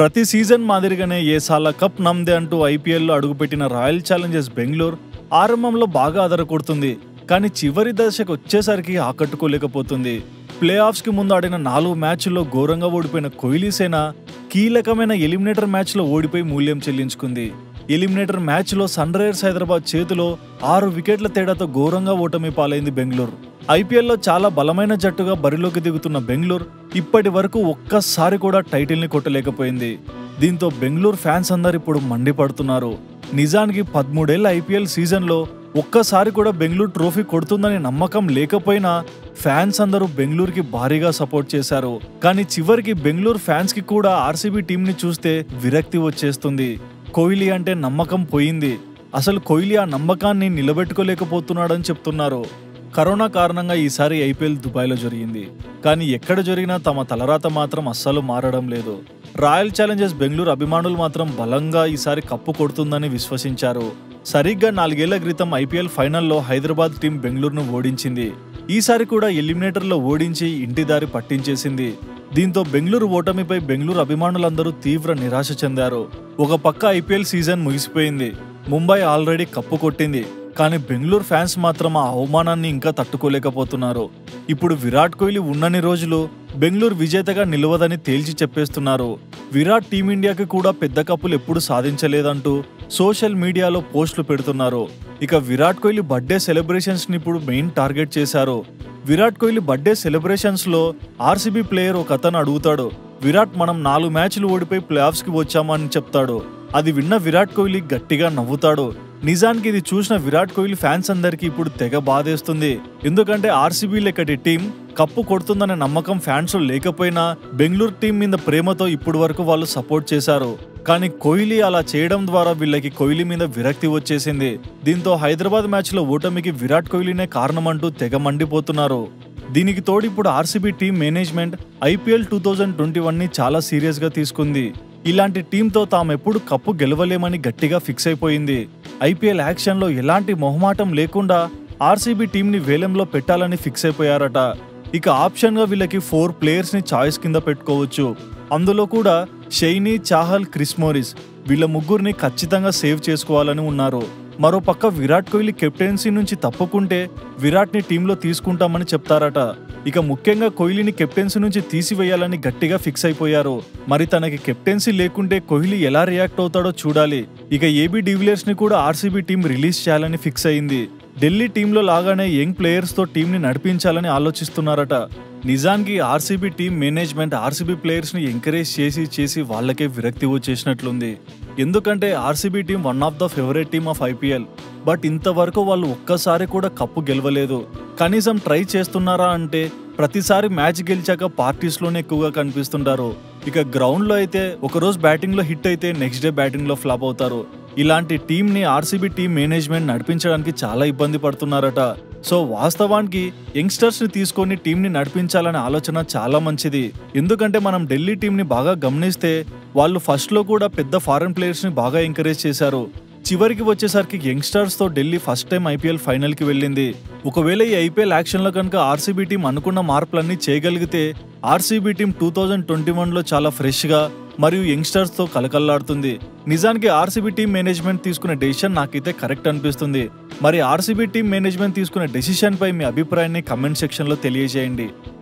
ప్రతి సీజన్ మాదిరిగానే ఏసాల కప్ నమ్దే అంటూ ఐపీఎల్లో అడుగుపెట్టిన రాయల్ ఛాలెంజర్స్ బెంగళూరు ఆరంభంలో బాగా అదరకొడుతుంది కానీ చివరి దశకు వచ్చేసరికి ఆకట్టుకోలేకపోతుంది ప్లే ఆఫ్స్ కి ముందు ఆడిన నాలుగు మ్యాచ్ల్లో ఘోరంగా ఓడిపోయిన కోహ్లీ సేన కీలకమైన ఎలిమినేటర్ మ్యాచ్లో ఓడిపోయి మూల్యం చెల్లించుకుంది ఎలిమినేటర్ మ్యాచ్లో సన్ రైజర్స్ హైదరాబాద్ చేతిలో ఆరు వికెట్ల తేడాతో ఘోరంగా ఓటమి పాలైంది బెంగళూరు ఐపీఎల్లో చాలా బలమైన జట్టుగా బరిలోకి దిగుతున్న బెంగళూరు ఇప్పటి వరకు ఒక్కసారి కూడా టైటిల్ని కొట్టలేకపోయింది దీంతో బెంగళూరు ఫ్యాన్స్ అందరు ఇప్పుడు మండిపడుతున్నారు నిజానికి పదమూడేళ్ల ఐపీఎల్ సీజన్లో ఒక్కసారి కూడా బెంగళూరు ట్రోఫీ కొడుతుందని నమ్మకం లేకపోయినా ఫ్యాన్స్ అందరూ బెంగళూరుకి భారీగా సపోర్ట్ చేశారు కానీ చివరికి బెంగళూరు ఫ్యాన్స్ కి కూడా ఆర్సీబీ టీంని చూస్తే విరక్తి వచ్చేస్తుంది కోహ్లీ అంటే నమ్మకం పోయింది అసలు కోహ్లీ ఆ నమ్మకాన్ని నిలబెట్టుకోలేకపోతున్నాడని చెప్తున్నారు కరోనా కారణంగా ఈసారి ఐపీఎల్ దుబాయ్లో జరిగింది కానీ ఎక్కడ జరిగినా తమ తలరాత మాత్రం అస్సలు మారడం లేదు రాయల్ ఛాలెంజర్స్ బెంగళూరు అభిమానులు మాత్రం బలంగా ఈసారి కప్పు కొడుతుందని విశ్వసించారు సరిగ్గా నాలుగేళ్ల క్రితం ఐపీఎల్ ఫైనల్లో హైదరాబాద్ టీం బెంగళూరును ఓడించింది ఈసారి కూడా ఎలిమినేటర్లో ఓడించి ఇంటి దారి పట్టించేసింది దీంతో బెంగళూరు ఓటమిపై బెంగళూరు అభిమానులందరూ తీవ్ర నిరాశ చెందారు ఒక పక్క ఐపీఎల్ సీజన్ ముగిసిపోయింది ముంబై ఆల్రెడీ కప్పు కొట్టింది కానీ బెంగళూరు ఫ్యాన్స్ మాత్రం ఆ అవమానాన్ని ఇంకా తట్టుకోలేకపోతున్నారు ఇప్పుడు విరాట్ కోహ్లీ ఉన్నన్ని రోజులు బెంగళూరు విజేతగా నిలవదని తేల్చి చెప్పేస్తున్నారు విరాట్ టీమిండియాకి కూడా పెద్ద కప్పులు ఎప్పుడు సాధించలేదంటూ సోషల్ మీడియాలో పోస్టులు పెడుతున్నారు ఇక విరాట్ కోహ్లీ బర్త్డే సెలబ్రేషన్స్ ని ఇప్పుడు మెయిన్ టార్గెట్ చేశారు విరాట్ కోహ్లీ బర్త్డే సెలబ్రేషన్స్ లో ఆర్సీబీ ప్లేయర్ ఒక అతను అడుగుతాడు విరాట్ మనం నాలుగు మ్యాచ్లు ఓడిపోయి ప్లే ఆఫ్స్ కి వచ్చామని చెప్తాడు అది విన్న విరాట్ కోహ్లీ గట్టిగా నవ్వుతాడు నిజానికి ఇది చూసిన విరాట్ కోహ్లీ ఫ్యాన్స్ అందరికీ ఇప్పుడు తెగ బాధేస్తుంది ఎందుకంటే ఆర్సీబీ లెక్కటి టీం కప్పు కొడుతుందనే నమ్మకం ఫ్యాన్స్ లేకపోయినా బెంగళూరు టీం మీద ప్రేమతో ఇప్పటి వరకు వాళ్ళు సపోర్ట్ చేశారు కానీ కోహ్లీ అలా చేయడం ద్వారా వీళ్ళకి కోహ్లీ మీద విరక్తి వచ్చేసింది దీంతో హైదరాబాద్ మ్యాచ్లో ఓటమికి విరాట్ కోహ్లీనే కారణమంటూ తెగ మండిపోతున్నారు దీనికి తోడు ఇప్పుడు RCB team management IPL two thousand twenty one ని చాలా సీరియస్ గా తీసుకుంది ఇలాంటి టీంతో తామెప్పుడు కప్పు గెలవలేమని గట్టిగా ఫిక్స్ అయిపోయింది ఐపీఎల్ యాక్షన్లో ఎలాంటి మొహమాటం లేకుండా ఆర్సీబీ టీంని వేలంలో పెట్టాలని ఫిక్స్ అయిపోయారట ఇక ఆప్షన్గా వీళ్ళకి ఫోర్ ప్లేయర్స్ని చాయిస్ కింద పెట్టుకోవచ్చు అందులో కూడా షైనీ చాహల్ క్రిస్మోరిస్ వీళ్ళ ముగ్గురిని ఖచ్చితంగా సేవ్ చేసుకోవాలని ఉన్నారు మరో పక్క విరాట్ కోహ్లీ కెప్టెన్సీ నుంచి తప్పుకుంటే విరాట్ని టీంలో తీసుకుంటామని చెప్తారట ఇక ముఖ్యంగా కోహ్లీని కెప్టెన్సీ నుంచి తీసివేయాలని గట్టిగా ఫిక్స్ అయిపోయారు మరి తనకి కెప్టెన్సీ లేకుంటే కోహ్లీ ఎలా రియాక్ట్ అవుతాడో చూడాలి ఇక ఏబీ డివిలియర్స్ ని కూడా ఆర్సీబీ టీం రిలీజ్ చేయాలని ఫిక్స్ అయింది ఢిల్లీ టీంలో లాగానే యంగ్ ప్లేయర్స్ తో టీంని నడిపించాలని ఆలోచిస్తున్నారట నిజానికి RCB team management RCB players ని ఎంకరేజ్ చేసి చేసి వాళ్ళకే విరక్తి వచ్చేసినట్లుంది ఎందుకంటే RCB team one of the favourite team of IPL but ఇంతవరకు వాళ్ళు ఒక్కసారి కూడా కప్పు గెలవలేదు కనీసం ట్రై చేస్తున్నారా అంటే ప్రతిసారి మ్యాచ్ గెలిచాక పార్టీస్లోనే ఎక్కువగా కనిపిస్తుంటారు ఇక గ్రౌండ్లో అయితే ఒకరోజు బ్యాటింగ్లో హిట్ అయితే నెక్స్ట్ డే బ్యాటింగ్లో ఫ్లాప్ అవుతారు ఇలాంటి టీంని ఆర్సీబీ టీం మేనేజ్మెంట్ నడిపించడానికి చాలా ఇబ్బంది పడుతున్నారట సో వాస్తవానికి యంగ్స్టర్స్ ని తీసుకొని టీంని నడిపించాలనే ఆలోచన చాలా మంచిది ఎందుకంటే మనం ఢిల్లీ టీంని బాగా గమనిస్తే వాళ్ళు ఫస్ట్ లో కూడా పెద్ద ఫారెన్ ప్లేయర్స్ ని బాగా ఎంకరేజ్ చేశారు చివరికి వచ్చేసరికి యంగ్స్టర్స్ తో Delhi first time IPL final కి వెళ్ళింది ఒకవేళ ఈ ఐపీఎల్ యాక్షన్ లో కనుక ఆర్సీబీ టీం అనుకున్న మార్పులన్నీ చేయగలిగితే RCB team two thousand twenty one లో చాలా ఫ్రెష్ గా మరియు యంగ్స్టర్స్ తో కలకల్లాడుతుంది నిజానికి ఆర్సీబీ టీం మేనేజ్మెంట్ తీసుకునే డెసిషన్ నాకైతే కరెక్ట్ అనిపిస్తుంది మరి ఆర్సీబీ టీం మేనేజ్మెంట్ తీసుకునే డెసిషన్ పై మీ అభిప్రాయాన్ని కమెంట్ సెక్షన్ లో తెలియజేయండి